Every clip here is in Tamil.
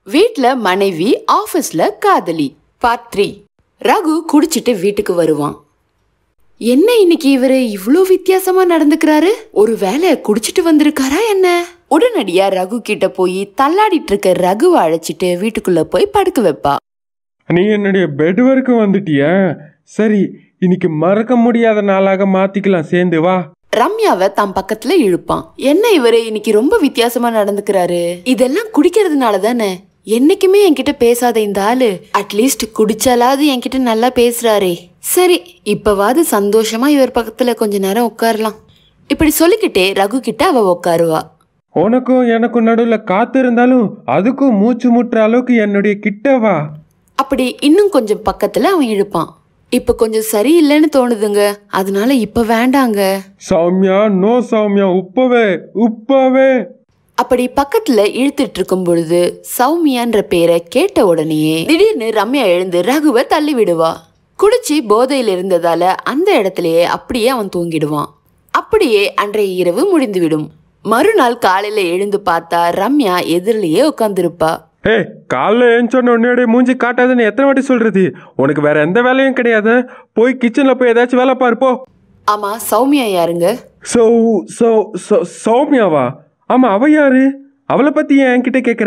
வீட்ல மனைவி ஆபீஸ்ல காதலி பார்ட் த்ரீ ரகு குடிச்சிட்டு வீட்டுக்கு வருவான் என்ன இன்னைக்கு இவரு இவ்ளோ வித்தியாசமா நடந்துக்கிறாரு ஒருவேளை குடிச்சிட்டு வந்திருக்காரா என்ன உடனடியா ரகு கிட்ட போய் தள்ளாடிட்டு இருக்க ரகுவை அழைச்சிட்டு வீட்டுக்குள்ள போய் படுக்க வைப்பா நீ என்னுடைய பெட் வரைக்கும் வந்துட்டியா சரி இன்னைக்கு மறக்க முடியாத நாளாக மாத்திக்கலாம் சேர்ந்து வா ரம்யாவை தம் பக்கத்துல இழுப்பான் என்ன இவரு இன்னைக்கு ரொம்ப வித்தியாசமா நடந்துக்கிறாரு இதெல்லாம் குடிக்கிறதுனால தானே என்னைக்குமே என்கிட்ட பேசாத இந்த ஆளு அட்லீஸ்ட் குடிச்சாலாவது என்கிட்ட நல்லா பேசுறாரே சரி இப்பவாவது சந்தோஷமா இவர் பக்கத்துல கொஞ்ச நேரம் உட்காரலாம் இப்படி சொல்லிக்கிட்டே ரகு கிட்ட அவ உட்காருவா உனக்கும் எனக்கும் நடுவில் காத்து இருந்தாலும் அதுக்கும் மூச்சு முட்டுற அளவுக்கு என்னுடைய கிட்ட வா அப்படி இன்னும் கொஞ்சம் பக்கத்துல அவன் இழுப்பான் இப்ப கொஞ்சம் சரியில்லைன்னு தோணுதுங்க அதனால இப்ப வேண்டாங்க சௌமியா நோ சௌமியா உப்பவே உப்பவே அப்படி பக்கத்துல இழுத்துட்டு இருக்கும் பொழுது சௌமியான்ற பேரை கேட்ட உடனேயே திடீர்னு ரம்யா எழுந்து ரகுவை தள்ளி விடுவா குடிச்சு போதையில இருந்ததால அந்த இடத்திலேயே அப்படியே அவன் தூங்கிடுவான் அப்படியே அன்றைய இரவு முடிந்துவிடும் மறுநாள் காலையில எழுந்து பார்த்தா ரம்யா எதிரிலேயே உட்காந்துருப்பா ஏய் காலைல எழுந்தோன்னு உன்னையோட மூஞ்சி காட்டாதுன்னு எத்தனை வாட்டி சொல்றது உனக்கு வேற எந்த வேலையும் கிடையாது போய் கிச்சன்ல போய் ஏதாச்சும் வேலை பாரு போ ஆமா சௌமியா யாருங்க சௌ சௌ சௌ- சௌமியாவா ஆமா அவ யாரு அவளை பத்தி ஏன் என்கிட்ட கேக்குற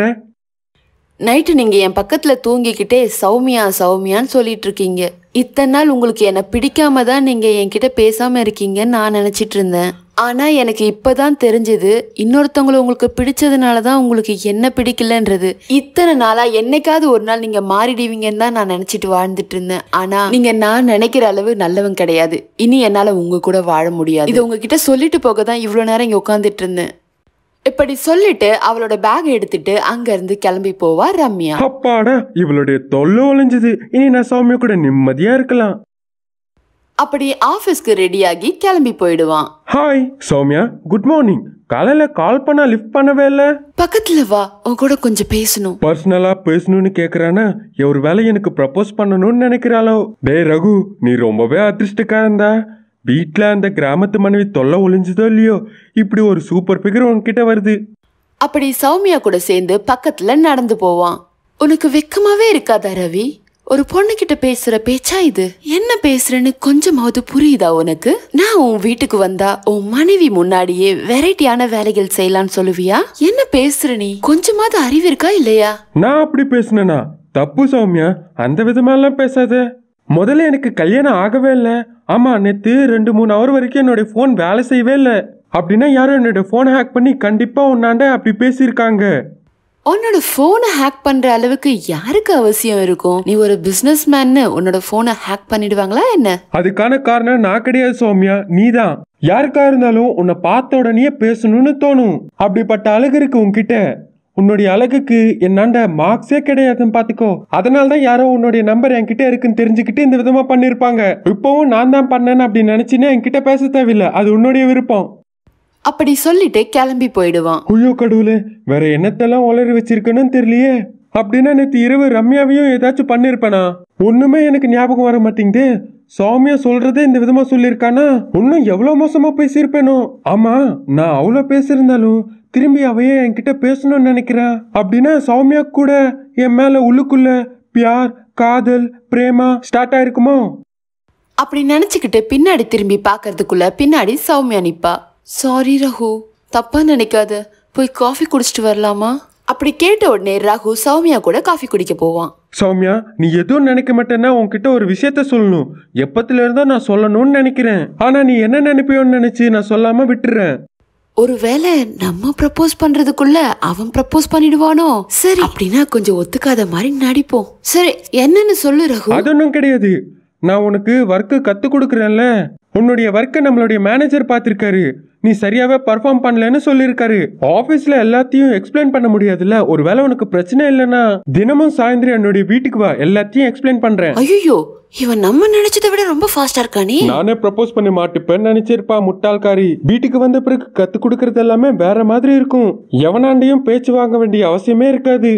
நைட்டு நீங்க என் பக்கத்துல தூங்கிக்கிட்டே சௌமியா சௌமியான்னு சொல்லிட்டு இருக்கீங்க இத்தனை நாள் உங்களுக்கு என்ன பிடிக்காம தான் நீங்க என்கிட்ட பேசாம இருக்கீங்கன்னு நான் நினைச்சிட்டு இருந்தேன் ஆனா எனக்கு இப்பதான் தெரிஞ்சது இன்னொருத்தவங்களை உங்களுக்கு பிடிச்சதுனால தான் உங்களுக்கு என்ன பிடிக்கலன்றது இத்தனை நாளா என்னைக்காவது ஒரு நாள் நீங்க மாறிடுவீங்கன்னு தான் நான் நினைச்சிட்டு வாழ்ந்துட்டு இருந்தேன் ஆனா நீங்க நான் நினைக்கிற அளவு நல்லவன் கிடையாது இனி என்னால உங்க கூட வாழ முடியாது இது உங்ககிட்ட சொல்லிட்டு போக தான் இவ்வளவு நேரம் இங்க உட்காந்துட்டு இருந்தேன் இப்படி சொல்லிட்டு அவளோட பேக் எடுத்துட்டு அங்க இருந்து கிளம்பி போவா ரம்யா அப்பாடா இவளுடைய தொல்லை ஒளிஞ்சது இனி நான் சௌமியா கூட நிம்மதியா இருக்கலாம் அப்படி ஆபீஸ்க்கு ரெடியாகி கிளம்பி போயிடுவான் ஹாய் சௌமியா குட் மார்னிங் காலையில கால் பண்ணா லிஃப்ட் பண்ணவே இல்லை பக்கத்துல வா உன் கூட கொஞ்சம் பேசணும் பர்சனலா பேசணும்னு கேக்குறானா ஒரு வேலை எனக்கு ப்ரப்போஸ் பண்ணணும்னு நினைக்கிறாளோ டேய் ரகு நீ ரொம்பவே அதிர்ஷ்டக்காரன்டா வீட்ல அந்த கிராமத்து மனைவி தொல்லை ஒளிஞ்சதோ இல்லையோ இப்படி ஒரு சூப்பர் பிகர் உன்கிட்ட வருது அப்படி சௌமியா கூட சேர்ந்து பக்கத்துல நடந்து போவான் உனக்கு வெக்கமாவே இருக்காதா ரவி ஒரு பொண்ணுகிட்ட பேசுற பேச்சா இது என்ன பேசுறேன்னு கொஞ்சமாவது புரியுதா உனக்கு நான் உன் வீட்டுக்கு வந்தா உன் மனைவி முன்னாடியே வெரைட்டியான வேலைகள் செய்யலாம்னு சொல்லுவியா என்ன பேசுற நீ கொஞ்சமாவது அறிவு இருக்கா இல்லையா நான் அப்படி பேசுனேனா தப்பு சௌமியா அந்த விதமாலாம் பேசாத முதல்ல எனக்கு கல்யாணம் ஆகவே இல்லை ஆமா நேத்து ரெண்டு மூணு ஹவர் வரைக்கும் என்னுடைய ஃபோன் வேலை செய்யவே இல்லை அப்படின்னா யாரும் என்னோட ஃபோனை ஹேக் பண்ணி கண்டிப்பா உன்னாண்ட அப்படி பேசியிருக்காங்க உன்னோட போனை ஹேக் பண்ற அளவுக்கு யாருக்கு அவசியம் இருக்கும் நீ ஒரு பிசினஸ் மேன்னு உன்னோட போனை ஹேக் பண்ணிடுவாங்களா என்ன அதுக்கான காரணம் நான் கிடையாது சௌமியா நீதான் யாருக்கா இருந்தாலும் உன்னை பார்த்த உடனே பேசணும்னு தோணும் அப்படிப்பட்ட அழகு இருக்கு உன்கிட்ட உன்னுடைய அழகுக்கு என்னாண்ட மார்க்ஸே கிடையாதுன்னு பாத்துக்கோ அதனால தான் யாரோ உன்னுடைய நம்பர் என்கிட்ட இருக்குன்னு தெரிஞ்சுக்கிட்டு இந்த விதமா பண்ணிருப்பாங்க இப்பவும் நான் தான் பண்ணேன்னு அப்படி நினைச்சினா என்கிட்ட பேச தேவையில்லை அது உன்னுடைய விருப்பம் அப்படி சொல்லிட்டு கிளம்பி போயிடுவான் ஐயோ கடவுளே வேற என்னத்தெல்லாம் உளறி வச்சிருக்கேன்னு தெரியலையே அப்படின்னா நேற்று இரவு ரம்யாவையும் ஏதாச்சும் பண்ணிருப்பேனா ஒண்ணுமே எனக்கு ஞாபகம் வர மாட்டேங்குது சௌமியா சொல்றதே இந்த விதமா சொல்லியிருக்கானா இன்னும் எவ்வளவு மோசமா பேசியிருப்பேனோ ஆமா நான் அவ்வளோ பேசியிருந்தாலும் திரும்பி அவையே என்கிட்ட பேசணும்னு நினைக்கிறா அப்படின்னா சௌமியா கூட என் மேல உள்ளுக்குள்ள பியார் காதல் பிரேமா ஸ்டார்ட் ஆயிருக்குமோ அப்படி நினைச்சுக்கிட்டு பின்னாடி திரும்பி பார்க்கறதுக்குள்ள பின்னாடி சௌமியா நிப்பா சாரி ரகு தப்பா நினைக்காத போய் காஃபி குடிச்சிட்டு வரலாமா அப்படி கேட்ட உடனே ரகு சௌமியா கூட காஃபி குடிக்க போவான் சௌமியா நீ எதுவும் நினைக்க மாட்டேன்னா உன்கிட்ட ஒரு விஷயத்த சொல்லணும் எப்பத்துல இருந்தோ நான் சொல்லணும்னு நினைக்கிறேன் ஆனா நீ என்ன நினைப்பியோன்னு நினைச்சு நான் சொல்லாம விட்டுறேன் ஒருவேளை நம்ம ப்ரப்போஸ் பண்றதுக்குள்ள அவன் ப்ரப்போஸ் பண்ணிடுவானோ சரி அப்படின்னா கொஞ்சம் ஒத்துக்காத மாதிரி நடிப்போம் சரி என்னன்னு சொல்லு ரகு அது ஒன்றும் கிடையாது நான் உனக்கு ஒர்க்கு கற்றுக் கொடுக்குறேன்ல உன்னுடைய ஒர்க்கை நம்மளுடைய மேனேஜர் பார்த்துருக்காரு நீ சரியாவே பர்ஃபார்ம் பண்ணலன்னு சொல்லியிருக்காரு ஆஃபீஸில் எல்லாத்தையும் எக்ஸ்பிளைன் பண்ண முடியாதுல்ல ஒருவேளை உனக்கு பிரச்சனை இல்லைன்னா தினமும் சாயந்தரம் என்னுடைய வீட்டுக்கு வா எல்லாத்தையும் எக்ஸ்பிளைன் பண்ணுறேன் ஐயோ இவன் நம்ம நினைச்சதை விட ரொம்ப ஃபாஸ்டா இருக்கானே நானே ப்ரப்போஸ் பண்ணி மாட்டுப்பேன்னு நினைச்சிருப்பா முட்டாள்காரி வீட்டுக்கு வந்த பிறகு கத்து கொடுக்கறது எல்லாமே வேற மாதிரி இருக்கும் எவனாண்டையும் பேச்சு வாங்க வேண்டிய அவசியமே இருக்காது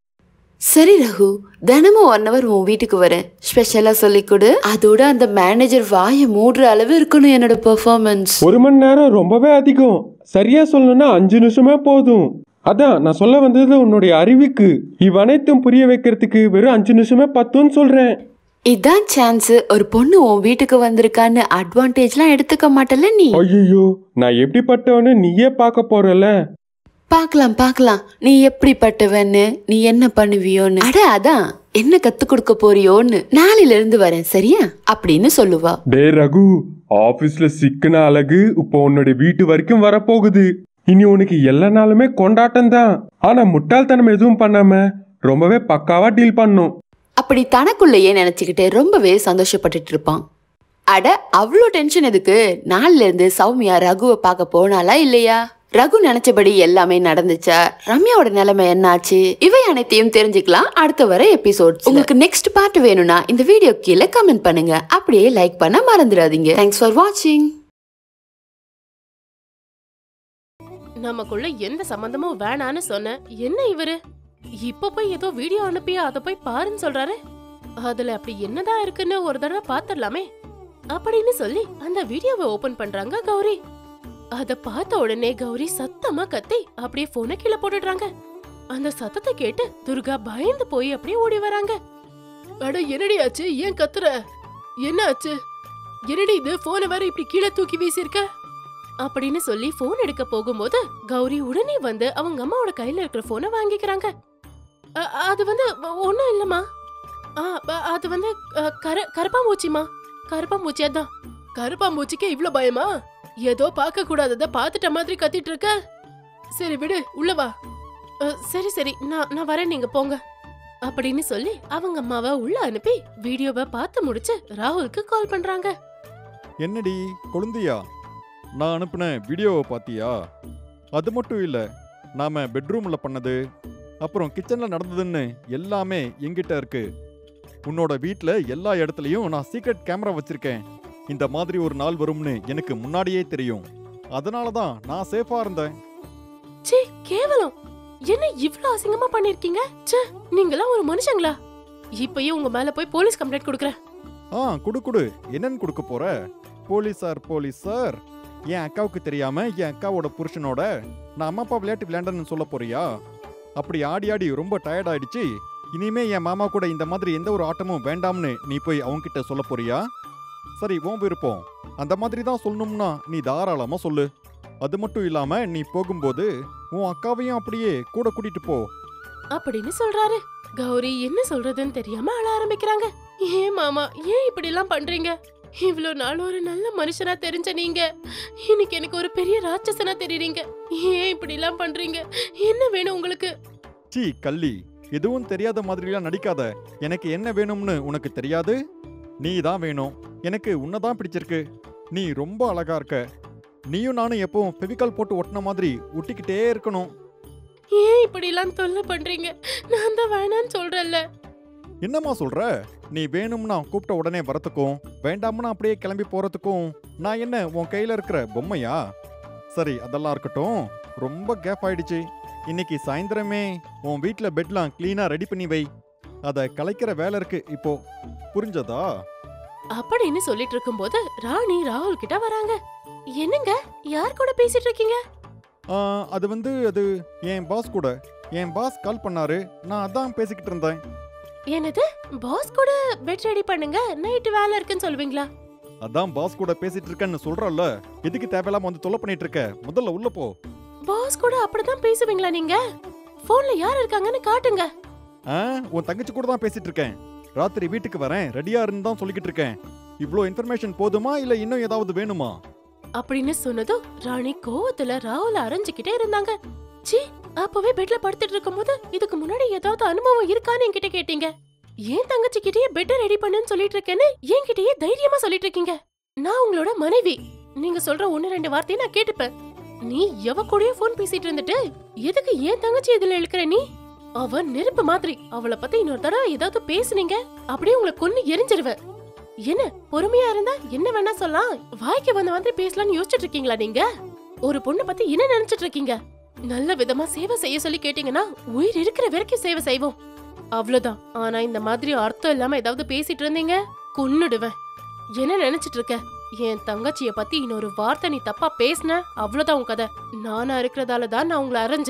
சரி ரகு தினமும் ஒன் ஹவர் உன் வீட்டுக்கு வரேன் ஸ்பெஷலா சொல்லிக் கொடு அதோட அந்த மேனேஜர் வாயை மூடுற அளவு இருக்கணும் என்னோட பெர்ஃபார்மன்ஸ் ஒரு மணி நேரம் ரொம்பவே அதிகம் சரியா சொல்லணும்னா அஞ்சு நிமிஷமே போதும் அதான் நான் சொல்ல வந்தது உன்னுடைய அறிவுக்கு இவ்வனைத்தும் புரிய வைக்கிறதுக்கு வெறும் அஞ்சு நிமிஷமே பத்துன்னு சொல்றேன் இதான் சான்ஸ் ஒரு பொண்ணு உன் வீட்டுக்கு வந்திருக்கான்னு அட்வான்டேஜ்லாம் எடுத்துக்க மாட்டல நீ ஐயோ நான் எப்படிப்பட்டவன்னு நீயே பார்க்க போறல பார்க்கலாம் பார்க்கலாம் நீ எப்படிப்பட்டவன்னு நீ என்ன பண்ணுவியோன்னு அட அதான் என்ன கத்து கொடுக்க போறியோன்னு நாளையில இருந்து வரேன் சரியா அப்படின்னு சொல்லுவா டே ரகு ஆபீஸ்ல சிக்கன அழகு இப்போ உன்னுடைய வீட்டு வரைக்கும் வரப்போகுது இனி உனக்கு எல்லா நாளுமே கொண்டாட்டம் தான் ஆனா முட்டாள்தனம் எதுவும் பண்ணாம ரொம்பவே பக்காவா டீல் பண்ணும் அப்படி தனக்குள்ளேயே நினைச்சுக்கிட்டே ரொம்பவே சந்தோஷப்பட்டுட்டு இருப்பான் அட அவ்வளோ டென்ஷன் எதுக்கு நாளில இருந்து சௌமியா ரகுவை பார்க்க போனாலா இல்லையா ரகு நினைச்சபடி எல்லாமே நடந்துச்சா ரம்யாவோட நிலைமை என்னாச்சு இவை அனைத்தையும் தெரிஞ்சுக்கலாம் அடுத்த வர எபிசோட் உங்களுக்கு நெக்ஸ்ட் பார்ட் வேணும்னா இந்த வீடியோ கீழே கமெண்ட் பண்ணுங்க அப்படியே லைக் பண்ண மறந்துடாதீங்க தேங்க்ஸ் ஃபார் வாட்சிங் நமக்குள்ள எந்த சம்பந்தமும் வேணான்னு சொன்ன என்ன இவரு இப்ப போய் ஏதோ வீடியோ அனுப்பி அத போய் பாருன்னு சொல்றாரு அதுல அப்படி என்னதான் இருக்குன்னு ஒரு தடவை பாத்துடலாமே அப்படின்னு சொல்லி அந்த வீடியோவை ஓபன் பண்றாங்க கௌரி அத பார்த்த உடனே கௌரி சத்தமா கத்தி அப்படியே போனை கீழே போட்டுடுறாங்க அந்த சத்தத்தை கேட்டு துர்கா பயந்து போய் அப்படியே ஓடி வராங்க அட என்னடி ஆச்சு ஏன் கத்துற என்ன ஆச்சு என்னடி இது போனை வேற இப்படி கீழே தூக்கி வீசியிருக்க அப்படின்னு சொல்லி போன் எடுக்க போகும்போது கௌரி உடனே வந்து அவங்க அம்மாவோட கையில இருக்கிற போனை வாங்கிக்கிறாங்க அ- அது வந்து ஒண்ணும் இல்லம்மா ஆ, ப- அது வந்து அ, கர கருப்பாம்பூச்சிமா கருப்பாம்பூச்சி அதான் கருப்பாம்பூச்சிக்கு இவ்ளோ பயமா ஏதோ பார்க்க கூடாதத பார்த்துட்ட மாதிரி கத்திட்டு இருக்க சரி விடு உள்ள வா அ, சரி சரி நான் நான் வரேன் நீங்க போங்க அப்படின்னு சொல்லி அவங்க அம்மாவை உள்ள அனுப்பி வீடியோவை பார்த்து முடிச்சு ராகுலுக்கு கால் பண்றாங்க என்னடி கொழுந்தியா நான் அனுப்பின வீடியோவை பார்த்தியா அது மட்டும் இல்லை நாம பெட்ரூம்ல பண்ணது அப்புறம் கிச்சன்ல நடந்ததுன்னு எல்லாமே என்கிட்ட இருக்கு உன்னோட வீட்டில் எல்லா இடத்துலையும் நான் சீக்ரெட் கேமரா வச்சிருக்கேன் இந்த மாதிரி ஒரு நாள் வரும்னு எனக்கு முன்னாடியே தெரியும் அதனால தான் நான் சேஃபா இருந்தேன் ச்சே கேவலம் என்ன இவ்ளோ அசிங்கமா பண்ணிருக்கீங்க ச்சே நீங்களாம் ஒரு மனுஷங்களா இப்பயே உங்க மேல போய் போலீஸ் கம்ப்ளைண்ட் கொடுக்கறேன் ஆ குடு குடு என்னன்னு கொடுக்க போற போலீஸ் சார் போலீஸ் சார் என் அக்காவுக்கு தெரியாம என் அக்காவோட புருஷனோட நான் அம்மா அப்பா விளையாட்டு விளையாண்டன்னு சொல்ல போறியா அப்படி ஆடி ஆடி ரொம்ப டயர்ட் ஆயிடுச்சு இனிமே என் மாமா கூட இந்த மாதிரி எந்த ஒரு ஆட்டமும் வேண்டாம்னு நீ போய் அவன்கிட்ட சொல்ல போறியா சரி உன் விருப்பம் அந்த மாதிரி தான் சொல்லணும்னா நீ தாராளமா சொல்லு அது மட்டும் இல்லாம நீ போகும்போது உன் அக்காவையும் அப்படியே கூட கூட்டிட்டு போ அப்படின்னு சொல்றாரு கௌரி என்ன சொல்றதுன்னு தெரியாம அழ ஆரம்பிக்கிறாங்க ஏன் மாமா ஏன் இப்படி எல்லாம் பண்றீங்க இவ்ளோ நாள் ஒரு நல்ல மனுஷனா தெரிஞ்ச நீங்க இன்னைக்கு எனக்கு ஒரு பெரிய ராட்சசனா தெரியுறீங்க ஏன் இப்படி எல்லாம் பண்றீங்க என்ன வேணும் உங்களுக்கு சீ கள்ளி எதுவும் தெரியாத மாதிரிலாம் நடிக்காத எனக்கு என்ன வேணும்னு உனக்கு தெரியாது நீ தான் வேணும் எனக்கு உன்னை தான் பிடிச்சிருக்கு நீ ரொம்ப அழகா இருக்க நீயும் நானும் எப்பவும் ஃபெவிகால் போட்டு ஒட்டின மாதிரி ஒட்டிக்கிட்டே இருக்கணும் ஏன் இப்படி எல்லாம் தொல்லை பண்றீங்க நான் தான் வேணான்னு சொல்றேன்ல என்னம்மா சொல்ற நீ வேணும்னா கூப்பிட்ட உடனே வரத்துக்கும் வேண்டாம்னா அப்படியே கிளம்பி போறதுக்கும் நான் என்ன உன் கையில இருக்கிற பொம்மையா சரி அதெல்லாம் இருக்கட்டும் ரொம்ப கேப் ஆயிடுச்சு இன்னைக்கு சாயந்தரமே உன் வீட்ல பெட்லாம் க்ளீனா ரெடி பண்ணி வை அதை கலைக்கிற வேலை இருக்கு இப்போ புரிஞ்சதா அப்படின்னு சொல்லிட்டு இருக்கும்போது ராணி ராகுல் கிட்ட வராங்க என்னங்க யார் கூட பேசிட்டு இருக்கீங்க ஆ, அது வந்து அது என் பாஸ் கூட என் பாஸ் கால் பண்ணாரு நான் அதான் பேசிக்கிட்டு இருந்தேன் என்னது பாஸ் கூட பெட் ரெடி பண்ணுங்க நைட் வேலை இருக்குன்னு சொல்லுவீங்களா அதான் பாஸ் கூட பேசிட்டு இருக்கேன்னு சொல்றல்ல எதுக்கு தேவையில்லாம வந்து தொல்லை பண்ணிட்டு இருக்க முதல்ல உள்ள போ பாஸ் கூட அப்படிதான் பேசுவீங்களா நீங்க போன்ல யார் இருக்காங்கன்னு காட்டுங்க ஆ உன் தங்கச்சி கூட தான் பேசிட்டு இருக்கேன் ராத்திரி வீட்டுக்கு வரேன் ரெடியா இருந்து தான் சொல்லிக்கிட்டு இருக்கேன் இவ்வளோ இன்ஃபர்மேஷன் போதுமா இல்ல இன்னும் ஏதாவது வேணுமா அப்படின்னு சொன்னதும் ராணி கோவத்துல ராகுல அரைஞ்சுக்கிட்டே இருந்தாங்க ச்சீ அப்பவே பெட்ல படுத்துட்டு இருக்கும்போது இதுக்கு முன்னாடி ஏதாவது அனுபவம் இருக்கான்னு என்கிட்ட கேட்டீங்க ஏன் தங்கச்சி கிட்டயே பெட் ரெடி பண்ணுன்னு சொல்லிட்டு இருக்கேன்னு என்கிட்டயே தைரியமா சொல்லிட்டு இருக்கீங்க நான் உங்களோட மனைவி நீங்க சொல்ற ஒன்னு ரெண்டு வார்த்தையை நான் கேட்டுப்பேன் நீ எவ கூடயோ போன் பேசிட்டு இருந்துட்டு எதுக்கு ஏன் தங்கச்சி இதுல இழுக்கிற நீ அவ நெருப்பு மாதிரி அவளை பத்தி இன்னொரு தடவை ஏதாவது பேசுனீங்க அப்படியே உங்களை கொன்னு எரிஞ்சிருவேன் என்ன பொறுமையா இருந்தா என்ன வேணா சொல்லலாம் வாய்க்கு வந்த மாதிரி பேசலாம்னு யோசிச்சுட்டு இருக்கீங்களா நீங்க ஒரு பொண்ணு பத்தி என்ன நினைச்சிட்டு இருக்கீங்க நல்ல விதமா சேவை செய்ய சொல்லி கேட்டீங்கன்னா உயிர் இருக்கிற வரைக்கும் சேவை செய்வோம் அவ்வளவுதான் ஆனா இந்த மாதிரி அர்த்தம் இல்லாம ஏதாவது பேசிட்டு இருந்தீங்க கொன்னுடுவேன் என்ன நினைச்சிட்டு இருக்க என் தங்கச்சிய பத்தி இன்னொரு வார்த்தை நீ தப்பா பேசுன அவ்வளவுதான் உன் கதை நானா இருக்கிறதால தான் நான் உங்களை அரைஞ்சேன்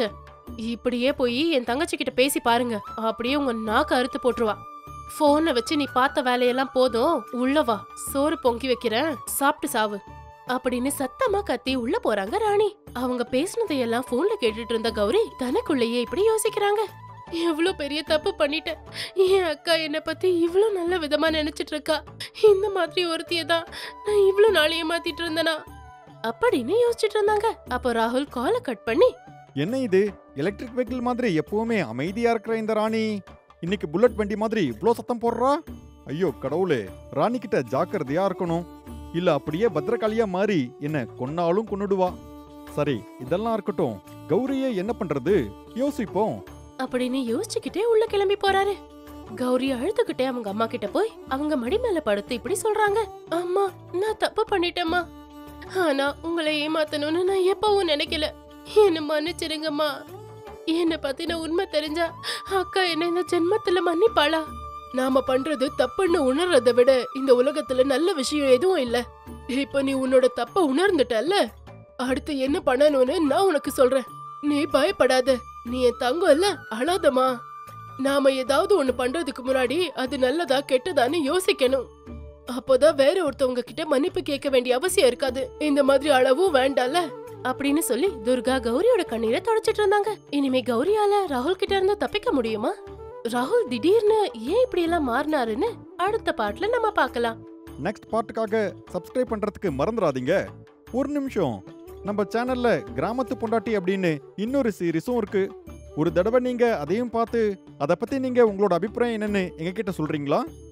இப்படியே போய் என் தங்கச்சி கிட்ட பேசி பாருங்க அப்படியே உங்க நாக்கு அறுத்து போட்டுருவா போனை வச்சு நீ பார்த்த வேலையெல்லாம் போதும் உள்ள வா சோறு பொங்கி வைக்கிறேன் சாப்பிட்டு சாவு அப்படின்னு சத்தமா கத்தி உள்ள போறாங்க ராணி அவங்க பேசினதையெல்லாம் போன்ல கேட்டுட்டு இருந்த கௌரி தனக்குள்ளேயே இப்படி யோசிக்கிறாங்க எவ்வளவு பெரிய தப்பு பண்ணிட்டேன் என் அக்கா என்ன பத்தி இவ்ளோ நல்ல விதமா நினைச்சிட்டு இருக்கா இந்த மாதிரி ஒருத்திய தான் நான் இவ்ளோ நாள் ஏமாத்திட்டு இருந்தனா அப்படின்னு யோசிச்சுட்டு இருந்தாங்க அப்போ ராகுல் காலை கட் பண்ணி என்ன இது எலக்ட்ரிக் வெஹிக்கிள் மாதிரி எப்பவுமே அமைதியா இருக்கிற இந்த ராணி இன்னைக்கு புல்லட் வண்டி மாதிரி இவ்ளோ சத்தம் போடுறா ஐயோ கடவுளே ராணி கிட்ட ஜாக்கிரதையா இருக்கணும் இல்ல அப்படியே பத்திரகாளியா மாறி என்ன கொன்னாலும் கொன்னுடுவா சரி இதெல்லாம் இருக்கட்டும் கௌரியை என்ன பண்றது யோசிப்போம் அப்படின்னு யோசிச்சுக்கிட்டே உள்ள கிளம்பி போறாரு கௌரி அழுதுகிட்டே அவங்க அம்மா கிட்ட போய் அவங்க மடி மேல படுத்து இப்படி சொல்றாங்க அம்மா நான் தப்பு பண்ணிட்டேம்மா ஆனா உங்களை ஏமாத்தணும்னு நான் எப்பவும் நினைக்கல என்ன மன்னிச்சிருங்கம்மா என்ன பத்தின உண்மை தெரிஞ்சா அக்கா என்ன இந்த ஜென்மத்துல மன்னிப்பாளா நாம பண்றது தப்புன்னு உணர்றதை விட இந்த உலகத்துல நல்ல விஷயம் எதுவும் இல்ல இப்ப நீ உன்னோட தப்ப உணர்ந்துட்டல்ல அடுத்து என்ன பண்ணணும்னு நான் உனக்கு சொல்றேன் நீ பயப்படாத நீ என் தங்கம் இல்ல அழாதம்மா நாம ஏதாவது ஒண்ணு பண்றதுக்கு முன்னாடி அது நல்லதா கெட்டதான்னு யோசிக்கணும் அப்போதான் வேற ஒருத்தவங்க கிட்ட மன்னிப்பு கேட்க வேண்டிய அவசியம் இருக்காது இந்த மாதிரி அளவும் வேண்டாம்ல அப்படின்னு சொல்லி துர்கா கௌரியோட கண்ணீரை தொடச்சிட்டு இருந்தாங்க இனிமே கௌரியால ராகுல் கிட்ட இருந்து தப்பிக்க முடியுமா ராகுல் திடீர்னு ஏன் இப்படி எல்லாம் மாறினாருன்னு அடுத்த பாட்டுல நம்ம பார்க்கலாம் நெக்ஸ்ட் பார்ட்டுக்காக சப்ஸ்கிரைப் பண்றதுக்கு மறந்துடாதீங்க ஒரு நிமிஷம் நம்ம சேனல்ல கிராமத்து பொண்டாட்டி அப்படின்னு இன்னொரு சீரிஸும் இருக்கு ஒரு தடவை நீங்க அதையும் பார்த்து அதை பத்தி நீங்க உங்களோட அபிப்பிராயம் என்னன்னு எங்ககிட்ட சொல்றீங்களா